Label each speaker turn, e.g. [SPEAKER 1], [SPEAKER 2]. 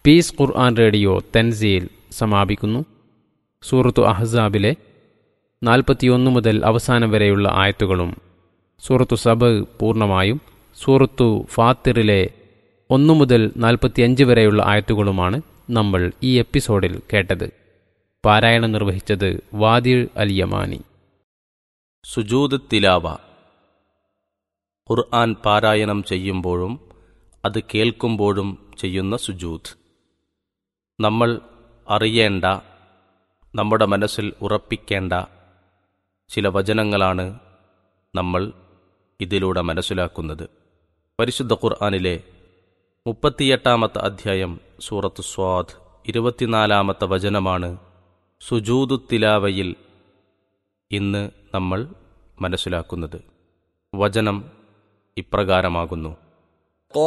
[SPEAKER 1] piece ഖുർആൻ radio Thanzeel സമാപിക്കുന്നു സൂറത്തു അഹ്സാബിലെ നാൽപ്പത്തിയൊന്ന് മുതൽ അവസാനം വരെയുള്ള ആയത്തുകളും സൂറത്തു സബ് പൂർണ്ണമായും സൂറത്തു ഫാത്തിറിലെ ഒന്നു മുതൽ നാൽപ്പത്തിയഞ്ച് വരെയുള്ള ആയത്തുകളുമാണ് നമ്മൾ ഈ എപ്പിസോഡിൽ കേട്ടത് പാരായണം നിർവഹിച്ചത് വാദിർ അൽ യമാനി
[SPEAKER 2] സുജൂദ് തിലാവ ഖുർആൻ പാരായണം ചെയ്യുമ്പോഴും അത് കേൾക്കുമ്പോഴും ചെയ്യുന്ന സുജൂദ് നമ്മൾ അറിയേണ്ട നമ്മുടെ മനസ്സിൽ ഉറപ്പിക്കേണ്ട ചില വചനങ്ങളാണ് നമ്മൾ ഇതിലൂടെ മനസ്സിലാക്കുന്നത് പരിശുദ്ധ ഖുർആനിലെ മുപ്പത്തിയെട്ടാമത്തെ അധ്യായം സൂറത്ത് സ്വാദ് ഇരുപത്തിനാലാമത്തെ വചനമാണ് സുജൂദു തിലാവയിൽ ഇന്ന് നമ്മൾ മനസ്സിലാക്കുന്നത് വചനം ഇപ്രകാരമാകുന്നു